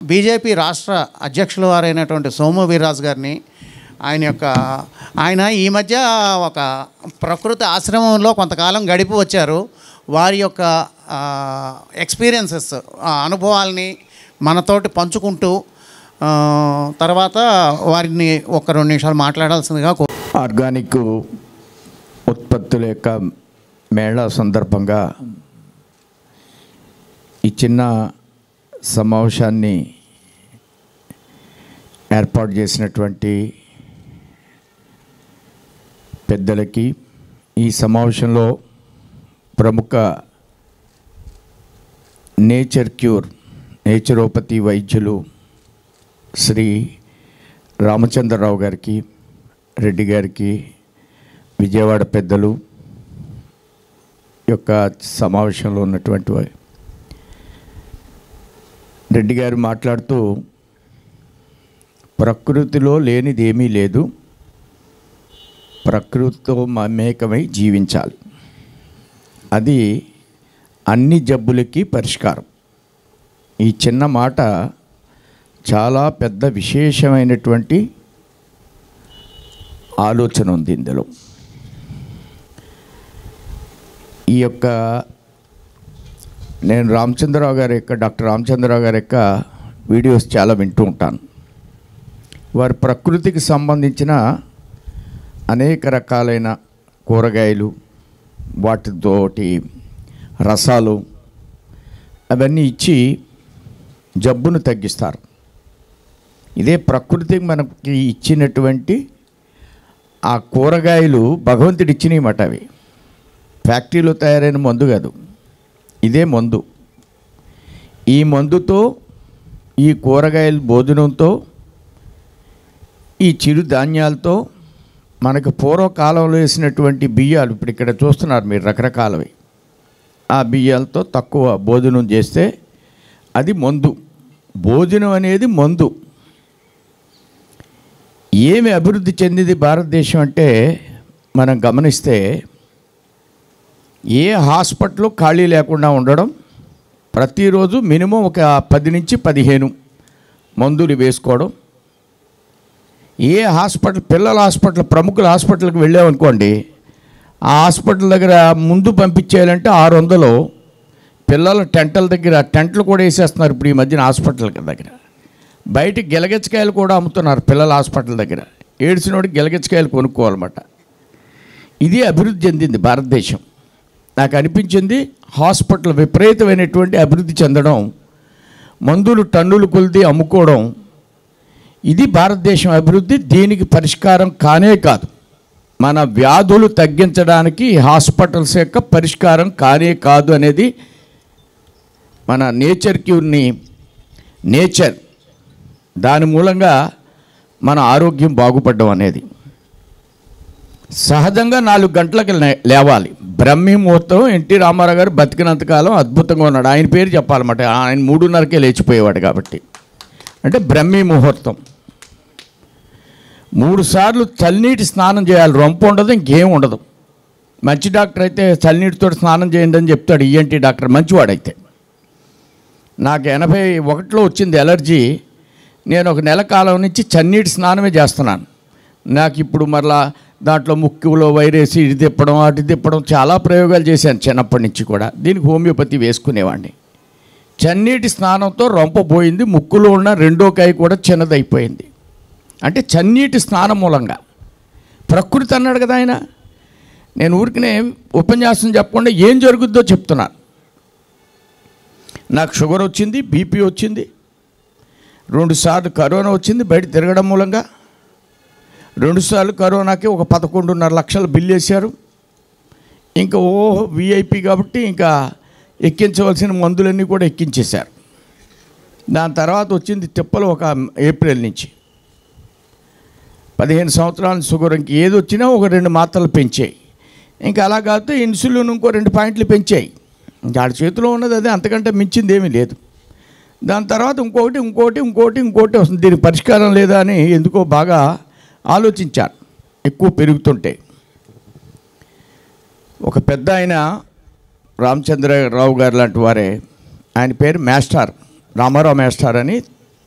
BJP రాష్ట్ర అధ్యక్షుల వారైనటువంటి సోము వీర్రాజు గారిని ఆయన యొక్క ఆయన ఈ మధ్య ఒక ప్రకృతి ఆశ్రమంలో కొంతకాలం గడిపి వచ్చారు వారి యొక్క ఎక్స్పీరియన్సెస్ అనుభవాల్ని మనతోటి పంచుకుంటూ ఆ, తర్వాత వారిని ఒక రెండు నిమిషాలు మాట్లాడాల్సిందిగా కో ఆర్గానిక్ ఉత్పత్తుల యొక్క మేళా సందర్భంగా ఈ చిన్న సమావేశాన్ని ఏర్పాటు చేసినటువంటి పెద్దలకి ఈ సమావేశంలో ప్రముఖ నేచర్ క్యూర్ నేచురోపతి వైద్యులు శ్రీ రామచంద్రరావు గారికి రెడ్డి గారికి విజయవాడ పెద్దలు యొక్క సమావేశంలో ఉన్నటువంటి వారు రెడ్డి గారు మాట్లాడుతూ ప్రకృతిలో లేనిది ఏమీ లేదు ప్రకృతితో మమేకమై జీవించాలి అది అన్ని జబ్బులకి పరిష్కారం ఈ చిన్న మాట చాలా పెద్ద విశేషమైనటువంటి ఆలోచన ఉంది ఇందులో ఈ యొక్క నేను రామచంద్రరావు గారి యొక్క డాక్టర్ రామచంద్రరావు గారి యొక్క వీడియోస్ చాలా వింటూ ఉంటాను వారి ప్రకృతికి సంబంధించిన అనేక రకాలైన కూరగాయలు వాటితోటి రసాలు అవన్నీ ఇచ్చి జబ్బును తగ్గిస్తారు ఇదే ప్రకృతికి మనకి ఇచ్చినటువంటి ఆ కూరగాయలు భగవంతుడు ఇచ్చినమాట అవి ఫ్యాక్టరీలో తయారైన మందు కాదు ఇదే మందు ఈ మందుతో ఈ కూరగాయల భోజనంతో ఈ చిరు ధాన్యాలతో మనకు పూర్వకాలంలో వేసినటువంటి బియ్యాలు ఇప్పుడు ఇక్కడ చూస్తున్నారు మీరు రకరకాలవి ఆ బియ్యాలతో తక్కువ భోజనం చేస్తే అది మందు భోజనం అనేది మందు ఏమి అభివృద్ధి చెందింది భారతదేశం అంటే మనం గమనిస్తే ఏ హాస్పిటల్ ఖాళీ లేకుండా ఉండడం ప్రతిరోజు మినిమం ఒక పది నుంచి పదిహేను మందులు వేసుకోవడం ఏ హాస్పిటల్ పిల్లల హాస్పిటల్ ప్రముఖుల హాస్పిటల్కి వెళ్ళామనుకోండి ఆ హాస్పిటల్ దగ్గర ముందు పంపించేయాలంటే ఆరు వందలు పిల్లల టెంటల దగ్గర టెంట్లు కూడా వేసేస్తున్నారు ఇప్పుడు ఈ మధ్యన హాస్పిటల్ దగ్గర బయట గిలగచ్చకాయలు కూడా అమ్ముతున్నారు పిల్లల హాస్పిటల్ దగ్గర ఏడ్చినోడికి గిలగచ్చకాయలు కొనుక్కోవాలన్నమాట ఇది అభివృద్ధి చెందింది భారతదేశం నాకు అనిపించింది హాస్పిటల్ విపరీతమైనటువంటి అభివృద్ధి చెందడం మందులు టన్నులు కొలిది అమ్ముకోవడం ఇది భారతదేశం అభివృద్ధి దీనికి పరిష్కారం కానే కాదు మన వ్యాధులు తగ్గించడానికి హాస్పిటల్స్ యొక్క పరిష్కారం కానే కాదు అనేది మన నేచర్ క్యూర్ని నేచర్ దాని మూలంగా మన ఆరోగ్యం బాగుపడడం అనేది సహజంగా నాలుగు గంటలకు లే- లేవాలి బ్రహ్మీ ముహూర్తం ఎన్టీ రామారావు గారు బతికినంతకాలం అద్భుతంగా ఉన్నాడు ఆయన పేరు చెప్పాలన్నమాట ఆయన మూడున్నరకే లేచిపోయేవాడు కాబట్టి అంటే బ్రహ్మీ ముహూర్తం మూడు సార్లు చల్లనీటి స్నానం చేయాలి రొంప ఉండదు ఇంకేం ఉండదు మంచి డాక్టర్ అయితే చల్లనీటితో స్నానం చేయండి అని చెప్తాడు ఈఎన్టీ డాక్టర్ మంచివాడైతే నాకు ఎనభై ఒకటిలో వచ్చింది ఎలర్జీ నేను ఒక నెల కాలం నుంచి చన్నీటి స్నానమే చేస్తున్నాను నాకు ఇప్పుడు మరలా దాంట్లో ముక్కులో వైరేసి ఇది తిప్పడం అటు తిప్పడం చాలా ప్రయోగాలు చేశాను చిన్నప్పటి నుంచి కూడా దీనికి హోమియోపతి వేసుకునేవాడిని చన్నీటి స్నానంతో రొంప పోయింది ముక్కులో ఉన్న రెండో కాయ కూడా చిన్నదైపోయింది అంటే చన్నీటి స్నానం మూలంగా ప్రకృతి అన్నాడు కదా ఆయన నేను ఊరికనే ఉపన్యాసం చెప్పకుండా ఏం జరుగుద్దో చెప్తున్నాను నాకు షుగర్ వచ్చింది బీపీ వచ్చింది రెండుసార్లు కరోనా వచ్చింది బయట తిరగడం మూలంగా రెండుసార్లు కరోనాకి ఒక పదకొండున్నర లక్షల బిల్లు వేశారు ఇంకా ఓ విఐపి కాబట్టి ఇంకా ఎక్కించవలసిన మందులన్నీ కూడా ఎక్కించేశారు దాని తర్వాత వచ్చింది తిప్పలు ఒక ఏప్రిల్ నుంచి పదిహేను సంవత్సరాల షుగర్ ఇంక ఏది వచ్చినా ఒక రెండు మాత్రలు పెంచాయి ఇంకా అలా కాదు ఇన్సులిన్ ఇంకో రెండు పాయింట్లు పెంచాయి ఇంకా ఆడి చేతిలో ఉన్నది అదే అంతకంటే మించింది ఏమీ లేదు దాని తర్వాత ఇంకొకటి ఇంకోటి ఇంకోటి ఇంకోటి వస్తుంది దీనికి పరిష్కారం లేదా అని ఎందుకో బాగా ఆలోచించాను ఎక్కువ పెరుగుతుంటే ఒక పెద్ద ఆయన రామచంద్రరావు గారు లాంటి వారే ఆయన పేరు మాస్టర్ రామారావు మాస్టర్ అని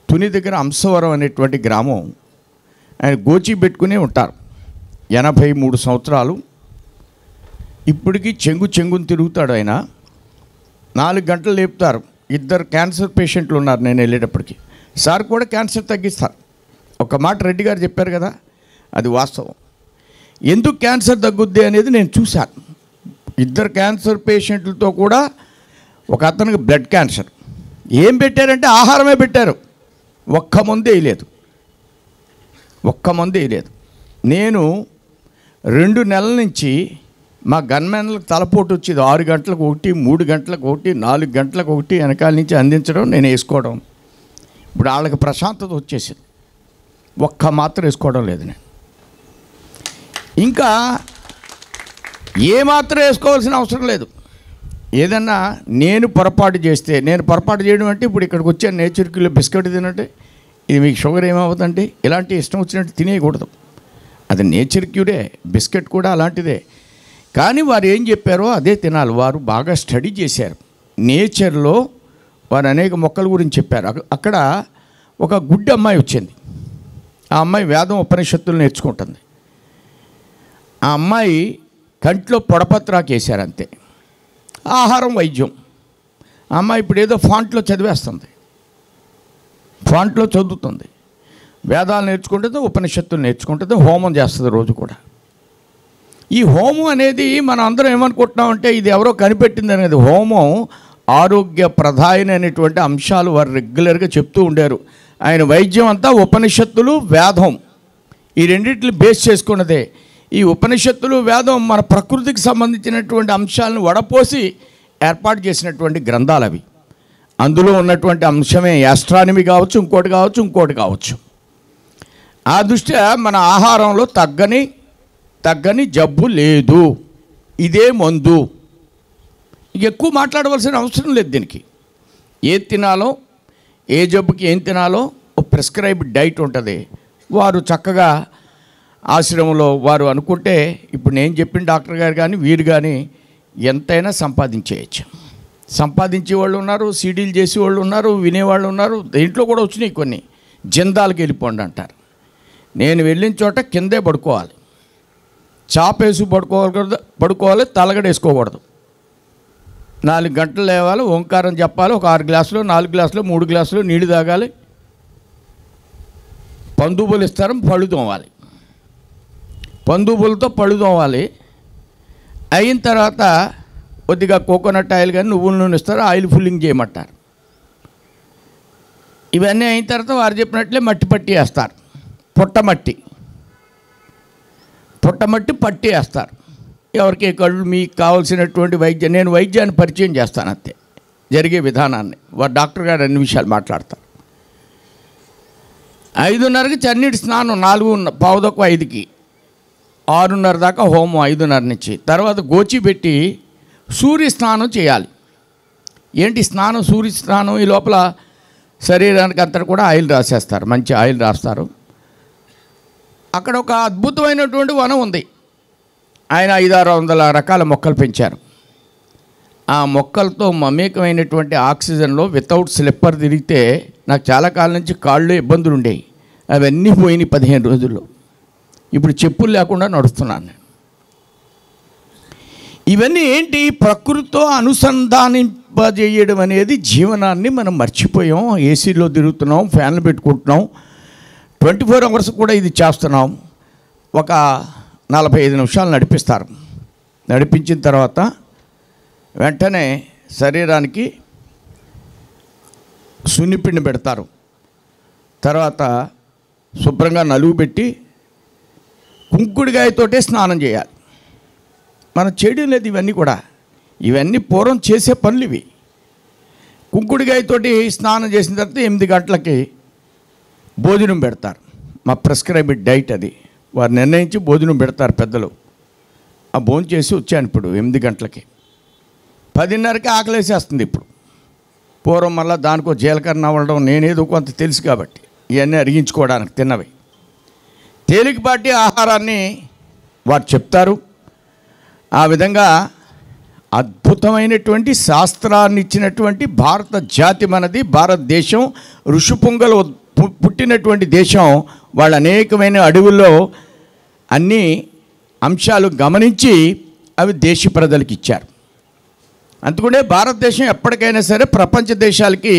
తుని దగ్గర అంశవరం అనేటువంటి గ్రామం ఆయన గోచి పెట్టుకునే ఉంటారు ఎనభై మూడు సంవత్సరాలు ఇప్పటికీ చెంగు చెంగుని తిరుగుతాడు ఆయన నాలుగు గంటలు లేపుతారు ఇద్దరు క్యాన్సర్ పేషెంట్లు ఉన్నారు నేను వెళ్ళేటప్పటికి సార్ కూడా క్యాన్సర్ తగ్గిస్తారు ఒక మాట రెడ్డి గారు చెప్పారు కదా అది వాస్తవం ఎందుకు క్యాన్సర్ తగ్గుద్ది అనేది నేను చూశాను ఇద్దరు క్యాన్సర్ పేషెంట్లతో కూడా ఒక అతనికి బ్లడ్ క్యాన్సర్ ఏం పెట్టారంటే ఆహారమే పెట్టారు ఒక్క మందు వేయలేదు ఒక్క మందు వేయలేదు నేను రెండు నెలల నుంచి మా గన్మెన్లకు తలపోటు వచ్చేది ఆరు గంటలకు ఒకటి మూడు గంటలకు ఒకటి నాలుగు గంటలకు ఒకటి వెనకాల నుంచి అందించడం నేను వేసుకోవడం ఇప్పుడు వాళ్ళకి ప్రశాంతత వచ్చేసింది ఒక్క మాత్రం వేసుకోవడం లేదు నేను ఇంకా ఏ మాత్రం వేసుకోవాల్సిన అవసరం లేదు ఏదన్నా నేను పొరపాటు చేస్తే నేను పొరపాటు చేయడం అంటే ఇప్పుడు ఇక్కడికి వచ్చే నేచర్ కిలో బిస్కెట్ తినంటే ఇది మీకు షుగర్ ఏమవుతుందంటే ఇలాంటి ఇష్టం వచ్చినట్టు తినేయకూడదు అది నేచర్ క్యూరే బిస్కెట్ కూడా అలాంటిదే కానీ వారు ఏం చెప్పారో అదే తినాలి వారు బాగా స్టడీ చేశారు నేచర్లో వారు అనేక మొక్కల గురించి చెప్పారు అక్క- అక్కడ ఒక గుడ్డి అమ్మాయి వచ్చింది ఆ అమ్మాయి వేదం ఉపనిషత్తులు నేర్చుకుంటుంది ఆ అమ్మాయి కంట్లో పొడపత్రాకు వేశారు అంతే ఆహారం వైద్యం ఆ అమ్మాయి ఇప్పుడు ఏదో ఫాంట్లో చదివేస్తుంది ఫాంట్లో చదువుతుంది వేదాలు నేర్చుకుంటుంది ఉపనిషత్తులు నేర్చుకుంటుంది హోమం చేస్తుంది రోజు కూడా ఈ హోమం అనేది మనం అందరం ఏమనుకుంటున్నామంటే ఇది ఎవరో కనిపెట్టింది అనేది హోమం ఆరోగ్య ప్రధానమైనటువంటి అంశాలు వారు రెగ్యులర్గా చెప్తూ ఉండారు ఆయన వైద్యం అంతా ఉపనిషత్తులు వేదం ఈ రెండింటిని బేస్ చేసుకున్నదే ఈ ఉపనిషత్తులు వేదం మన ప్రకృతికి సంబంధించినటువంటి అంశాలను వడపోసి ఏర్పాటు చేసినటువంటి గ్రంథాలు అవి అందులో ఉన్నటువంటి అంశమే యాస్ట్రానమీ కావచ్చు ఇంకోటి కావచ్చు ఇంకోటి కావచ్చు ఆ దృష్ట్యా మన ఆహారంలో తగ్గని తగ్గని జబ్బు లేదు ఇదే మందు ఇక ఎక్కువ మాట్లాడవలసిన అవసరం లేదు దీనికి ఏది తినాలో ఏ జబ్బుకి ఏం తినాలో ఒక ప్రిస్క్రైబ్డ్ డైట్ ఉంటుంది వారు చక్కగా ఆశ్రమంలో వారు అనుకుంటే ఇప్పుడు నేను చెప్పిన డాక్టర్ గారు కానీ వీరు కానీ ఎంతైనా సంపాదించేయచ్చు సంపాదించే వాళ్ళు ఉన్నారు సీడీలు చేసే వాళ్ళు ఉన్నారు వినేవాళ్ళు ఉన్నారు దేంట్లో కూడా వచ్చినాయి కొన్ని జిందాలకు వెళ్ళిపోండి అంటారు నేను వెళ్ళిన చోట కిందే పడుకోవాలి చాపేసి పడుకోకూడదు పడుకోవాలి తలగడ వేసుకోకూడదు నాలుగు గంటలు లేవాలి ఓంకారం చెప్పాలి ఒక ఆరు గ్లాసులు నాలుగు గ్లాసులు మూడు గ్లాసులు నీళ్లు తాగాలి పందుబులు ఇస్తారు పళ్ళు తోమాలి పందుబులతో పళ్ళు తోమాలి అయిన తర్వాత కొద్దిగా కోకోనట్ ఆయిల్ కానీ నువ్వుల నూనె ఇస్తారు ఆయిల్ ఫుల్లింగ్ చేయమంటారు ఇవన్నీ అయిన తర్వాత వారు చెప్పినట్లే మట్టి పట్టి వేస్తారు పుట్టమట్టి పుట్టమట్టి పట్టి వేస్తారు ఎవరికి కళ్ళు మీకు కావాల్సినటువంటి వైద్యం నేను వైద్యాన్ని పరిచయం చేస్తాను అంతే జరిగే విధానాన్ని వారు డాక్టర్ గారు అన్ని విషయాలు మాట్లాడతారు ఐదున్నరకి చన్నీటి స్నానం నాలుగు పావుదొక్క ఐదుకి ఆరున్నర దాకా హోమం ఐదున్నర నుంచి తర్వాత గోచి పెట్టి సూర్య స్నానం చేయాలి ఏంటి స్నానం సూర్య స్నానం ఈ లోపల శరీరానికి అంతా కూడా ఆయిల్ రాసేస్తారు మంచి ఆయిల్ రాస్తారు అక్కడ ఒక అద్భుతమైనటువంటి వనం ఉంది ఆయన ఐదారు వందల రకాల మొక్కలు పెంచారు ఆ మొక్కలతో మమేకమైనటువంటి ఆక్సిజన్లో వితౌట్ స్లిప్పర్ తిరిగితే నాకు చాలా కాలం నుంచి కాళ్ళు ఇబ్బందులు ఉండేవి అవన్నీ పోయినాయి పదిహేను రోజుల్లో ఇప్పుడు చెప్పులు లేకుండా నడుస్తున్నాను నేను ఇవన్నీ ఏంటి ప్రకృతితో అనుసంధానింపజేయడం అనేది జీవనాన్ని మనం మర్చిపోయాం ఏసీలో తిరుగుతున్నాం ఫ్యాన్లు పెట్టుకుంటున్నాం ట్వంటీ ఫోర్ అవర్స్ కూడా ఇది చేస్తున్నాం ఒక నలభై ఐదు నిమిషాలు నడిపిస్తారు నడిపించిన తర్వాత వెంటనే శరీరానికి సున్నిపిండి పెడతారు తర్వాత శుభ్రంగా నలుగు పెట్టి కుంకుడికాయతోటే స్నానం చేయాలి మనం చేయడం లేదు ఇవన్నీ కూడా ఇవన్నీ పూర్వం చేసే పనులు ఇవి కుంకుడికాయతోటి స్నానం చేసిన తర్వాత ఎనిమిది గంటలకి భోజనం పెడతారు మా ప్రిస్క్రైబ్డ్ డైట్ అది వారు నిర్ణయించి భోజనం పెడతారు పెద్దలు ఆ భోజనం చేసి వచ్చాను ఇప్పుడు ఎనిమిది గంటలకి పదిన్నరకి ఆకలేసేస్తుంది ఇప్పుడు పూర్వం మళ్ళీ దానికో జీలకర్ర నవ్వడం నేనేదో కొంత తెలుసు కాబట్టి ఇవన్నీ అరిగించుకోవడానికి తిన్నవి తేలికపాటి ఆహారాన్ని వారు చెప్తారు ఆ విధంగా అద్భుతమైనటువంటి శాస్త్రాన్ని ఇచ్చినటువంటి భారత జాతి మనది భారతదేశం ఋషిపుంగలు పు- పుట్టినటువంటి దేశం వాళ్ళు అనేకమైన అడవుల్లో అన్ని అంశాలు గమనించి అవి దేశ ప్రజలకు ఇచ్చారు అందుకనే భారతదేశం ఎప్పటికైనా సరే ప్రపంచ దేశాలకి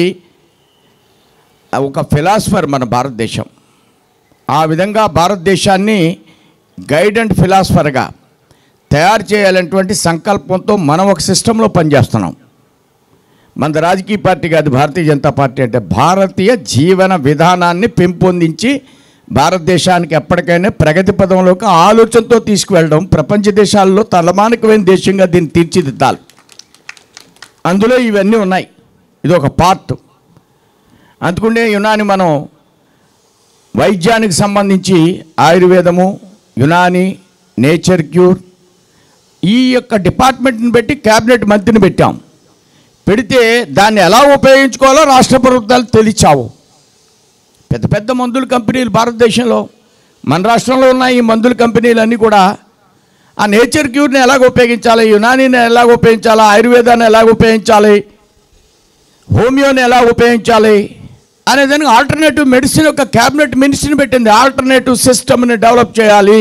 ఒక ఫిలాసఫర్ మన భారతదేశం ఆ విధంగా భారతదేశాన్ని గైడ్ అండ్ ఫిలాసఫర్గా తయారు చేయాలనేటువంటి సంకల్పంతో మనం ఒక సిస్టంలో పనిచేస్తున్నాం మన రాజకీయ పార్టీ కాదు భారతీయ జనతా పార్టీ అంటే భారతీయ జీవన విధానాన్ని పెంపొందించి భారతదేశానికి ఎప్పటికైనా ప్రగతి పదంలోకి ఆలోచనతో తీసుకువెళ్ళడం ప్రపంచ దేశాల్లో తలమానికమైన దేశంగా దీన్ని తీర్చిదిద్దాలి అందులో ఇవన్నీ ఉన్నాయి ఇది ఒక పార్ట్ అందుకుంటే యునాని మనం వైద్యానికి సంబంధించి ఆయుర్వేదము యునాని నేచర్ క్యూర్ ఈ యొక్క డిపార్ట్మెంట్ని పెట్టి క్యాబినెట్ మంత్రిని పెట్టాం పెడితే దాన్ని ఎలా ఉపయోగించుకోవాలో రాష్ట్ర ప్రభుత్వాలు తెలిచావు పెద్ద పెద్ద మందుల కంపెనీలు భారతదేశంలో మన రాష్ట్రంలో ఉన్న ఈ మందుల కంపెనీలన్నీ కూడా ఆ నేచర్ క్యూర్ని ఎలాగ ఉపయోగించాలి యునానీని ఎలాగ ఉపయోగించాలి ఆయుర్వేదాన్ని ఎలాగ ఉపయోగించాలి హోమియోని ఎలా ఉపయోగించాలి అనేదానికి ఆల్టర్నేటివ్ మెడిసిన్ యొక్క క్యాబినెట్ మినిస్ట్రీని పెట్టింది ఆల్టర్నేటివ్ సిస్టమ్ని డెవలప్ చేయాలి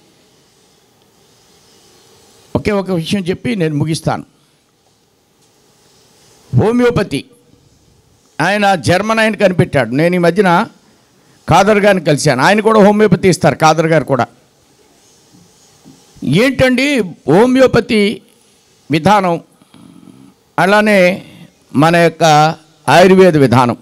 ఒకే ఒక విషయం చెప్పి నేను ముగిస్తాను హోమియోపతి ఆయన జర్మన్ ఆయన కనిపెట్టాడు నేను ఈ మధ్యన కాదర్ గారిని కలిశాను ఆయన కూడా హోమియోపతి ఇస్తారు కాదర్ గారు కూడా ఏంటండి హోమియోపతి విధానం అలానే మన యొక్క ఆయుర్వేద విధానం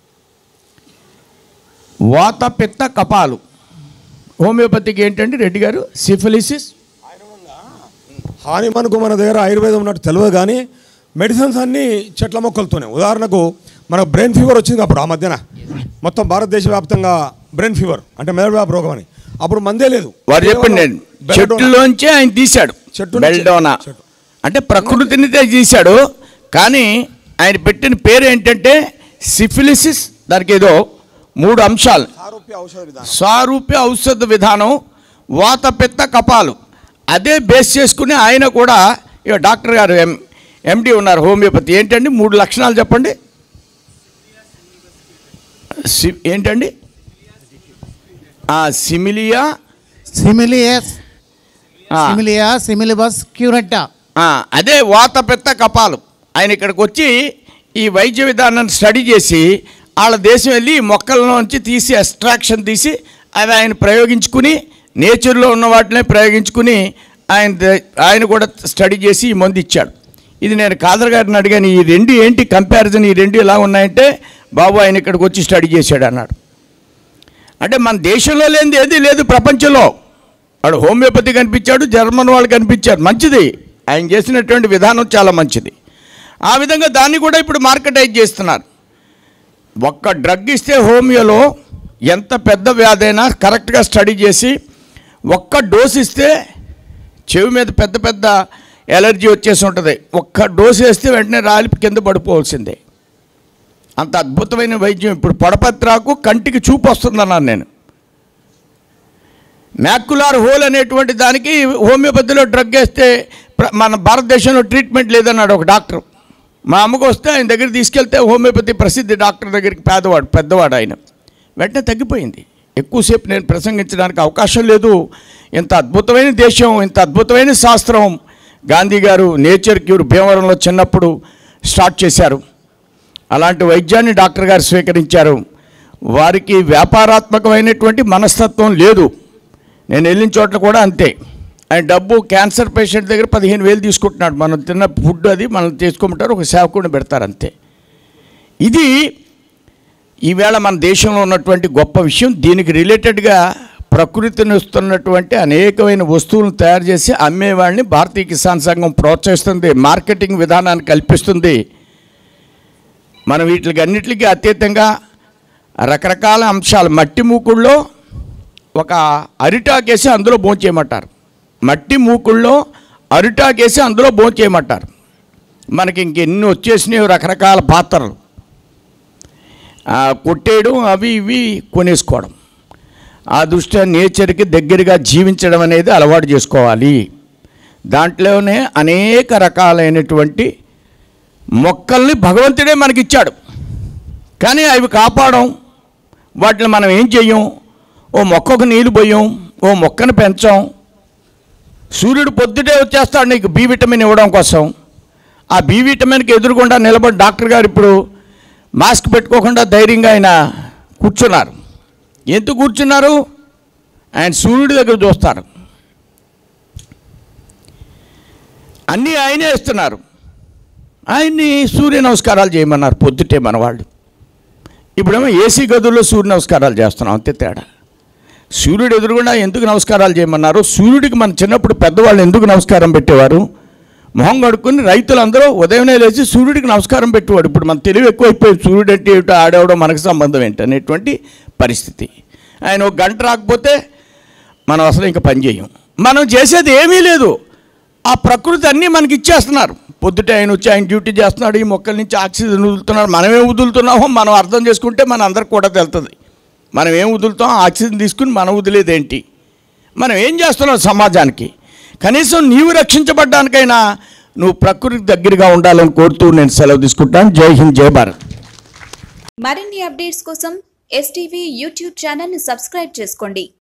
వాత పిత్త కపాలు హోమియోపతికి ఏంటండి రెడ్డి గారు సిఫిలిసిస్ హాని మనకు మన దగ్గర ఆయుర్వేదం ఉన్నట్టు తెలియదు కానీ మెడిసిన్స్ అన్నీ చెట్ల మొక్కలతోనే ఉదాహరణకు మనకు బ్రెయిన్ ఫీవర్ వచ్చింది అప్పుడు ఆ మధ్యన మొత్తం భారతదేశ వ్యాప్తంగా బ్రెయిన్ ఫీవర్ అంటే మెదడు వ్యాప రోగం అని అప్పుడు మందే లేదు వారు చెప్పండి నేను బెల్డోనా. చెట్టులోంచి ఆయన తీశాడు చెట్టు నుంచి- బెల్డోనా చెట్టు. అంటే ప్రకృతిని తీశాడు కానీ ఆయన పెట్టిన పేరు ఏంటంటే సిఫిలిసిస్ దానికి ఏదో మూడు అంశాలు సారూప్య ఔషధ విధానం సారూప్య ఔషధ విధానం వాత పిత్త కపాలు అదే బేస్ చేసుకుని ఆయన కూడా ఇక డాక్టర్ గారు ఎం ఎండి ఉన్నారు హోమియోపతి ఏంటండి మూడు లక్షణాలు చెప్పండి సి- ఏంటండి ఆ, సిమిలియా సిమిలియస్ ఆ, సిమిలియా సిమిలిబస్ క్యూరెట్టా ఆ, అదే వాత పిత్త కపాలు ఆయన ఇక్కడికి వచ్చి ఈ వైద్య విధానాన్ని స్టడీ చేసి వాళ్ళ దేశం వెళ్ళి ఈ మొక్కలలోంచి తీసి ఎక్స్ట్రాక్షన్ తీసి అవి ఆయన ప్రయోగించుకుని నేచర్లో ఉన్న వాటినే ప్రయోగించుకుని ఆయన ద- ఆయన కూడా స్టడీ చేసి ఈ మందు ఇచ్చాడు ఇది నేను కాదర్ గారిని అడిగాను ఈ రెండు ఏంటి కంపారిజన్ ఈ రెండు ఎలా ఉన్నాయంటే బాబు ఆయన ఇక్కడికి వచ్చి స్టడీ చేశాడు అన్నాడు అంటే మన దేశంలో లేనిది ఏది లేదు ప్రపంచంలో వాడు హోమియోపతి కనిపించాడు జర్మన్ వాళ్ళు కనిపించారు మంచిది ఆయన చేసినటువంటి విధానం చాలా మంచిది ఆ విధంగా దాన్ని కూడా ఇప్పుడు మార్కెటైజ్ చేస్తున్నారు ఒక్క డ్రగ్ ఇస్తే హోమియోలో ఎంత పెద్ద వ్యాధైనా కరెక్ట్గా స్టడీ చేసి ఒక్క డోస్ ఇస్తే చెవి మీద పెద్ద పెద్ద ఎలర్జీ వచ్చేసి ఉంటుంది ఒక్క డోస్ వేస్తే వెంటనే రాలి కింద పడిపోవాల్సిందే అంత అద్భుతమైన వైద్యం ఇప్పుడు పొడపత్రాకు కంటికి చూపు వస్తుందన్నాను నేను మ్యాక్యులార్ హోల్ అనేటువంటి దానికి హోమియోపతిలో డ్రగ్ వేస్తే ప్ర- మన భారతదేశంలో ట్రీట్మెంట్ లేదన్నాడు ఒక డాక్టర్ మా అమ్మకు వస్తే ఆయన దగ్గర తీసుకెళ్తే హోమియోపతి ప్రసిద్ధి డాక్టర్ దగ్గరికి పేదవాడు పెద్దవాడు ఆయన వెంటనే తగ్గిపోయింది ఎక్కువసేపు నేను ప్రసంగించడానికి అవకాశం లేదు ఇంత అద్భుతమైన దేశం ఇంత అద్భుతమైన శాస్త్రం గాంధీ గారు నేచర్ క్యూర్ భీమవరంలో చిన్నప్పుడు స్టార్ట్ చేశారు అలాంటి వైద్యాన్ని డాక్టర్ గారు స్వీకరించారు వారికి వ్యాపారాత్మకమైనటువంటి మనస్తత్వం లేదు నేను వెళ్ళిన చోట్ల కూడా అంతే ఆయన డబ్బు క్యాన్సర్ పేషెంట్ దగ్గర పదిహేను వేలు తీసుకుంటున్నాడు మనం తిన్న ఫుడ్ అది మనం తీసుకోమంటారు ఒక సేవకుడిని పెడతారు అంతే ఇది ఈవేళ మన దేశంలో ఉన్నటువంటి గొప్ప విషయం దీనికి రిలేటెడ్గా ప్రకృతిని ఇస్తున్నటువంటి అనేకమైన వస్తువులను తయారు చేసి అమ్మేవాడిని భారతీయ కిసాన్ సంఘం ప్రోత్సహిస్తుంది మార్కెటింగ్ విధానాన్ని కల్పిస్తుంది మనం వీటికి అన్నిటికీ అతీతంగా రకరకాల అంశాలు మట్టి మూకుళ్ళలో ఒక అరిటాకేసి అందులో భోంచేయమంటారు మట్టి మూకుళ్ళలో అరిటాకేసి అందులో భోంచేయమంటారు మనకి ఇంకెన్ని వచ్చేసినాయి రకరకాల పాత్రలు ఆ, కొట్టేయడం అవి ఇవి కొనేసుకోవడం ఆ దృష్ట్యా నేచర్కి దగ్గరగా జీవించడం అనేది అలవాటు చేసుకోవాలి దాంట్లోనే అనేక రకాలైనటువంటి మొక్కల్ని భగవంతుడే మనకిచ్చాడు కానీ అవి కాపాడం వాటిని మనం ఏం చెయ్యం ఓ మొక్కకు నీళ్ళు పోయాం ఓ మొక్కను పెంచాం సూర్యుడు పొద్దుటే వచ్చేస్తాడు నీకు బి విటమిన్ ఇవ్వడం కోసం ఆ బి విటమిన్కి ఎదురుకుండా నిలబడి డాక్టర్ గారు ఇప్పుడు మాస్క్ పెట్టుకోకుండా ధైర్యంగా ఆయన కూర్చున్నారు ఎందుకు కూర్చున్నారు ఆయన సూర్యుడి దగ్గర చూస్తారు అన్నీ ఆయనే ఇస్తున్నారు ఆయన్ని సూర్య నమస్కారాలు చేయమన్నారు పొద్దుటే మన వాళ్ళు ఇప్పుడేమో ఏసీ గదుల్లో సూర్య నమస్కారాలు చేస్తున్నాం అంతే తేడా సూర్యుడు ఎదురుగుండా ఎందుకు నమస్కారాలు చేయమన్నారు సూర్యుడికి మన చిన్నప్పుడు పెద్దవాళ్ళు ఎందుకు నమస్కారం పెట్టేవారు మొహం కడుక్కుని రైతులందరూ ఉదయమే లేచి సూర్యుడికి నమస్కారం పెట్టేవాడు ఇప్పుడు మన తెలివి ఎక్కువైపోయింది సూర్యుడు అంటే ఏమిటో ఆడేవడం మనకు సంబంధం ఏంటి అనేటువంటి పరిస్థితి ఆయన ఒక గంట రాకపోతే మనం అసలు ఇంకా పని చేయం మనం చేసేది ఏమీ లేదు ఆ ప్రకృతి అన్నీ మనకి ఇచ్చేస్తున్నారు పొద్దుటే ఆయన వచ్చి ఆయన డ్యూటీ చేస్తున్నాడు ఈ మొక్కల నుంచి ఆక్సిజన్ వదులుతున్నారు మనమే వదులుతున్నామో మనం అర్థం చేసుకుంటే మన అందరికి కూడా తెలుస్తుంది మనం ఏం వదులుతాం ఆక్సిజన్ తీసుకుని మనం వదిలేదేంటి మనం ఏం చేస్తున్నాం సమాజానికి కనీసం నీవు రక్షించబడ్డానికైనా నువ్వు ప్రకృతికి దగ్గరగా ఉండాలని కోరుతూ నేను సెలవు తీసుకుంటాను జై హింద్ జై భారత్ మరిన్ని అప్డేట్స్ కోసం ఎస్టీవీ యూట్యూబ్ ఛానల్ని సబ్స్క్రైబ్ చేసుకోండి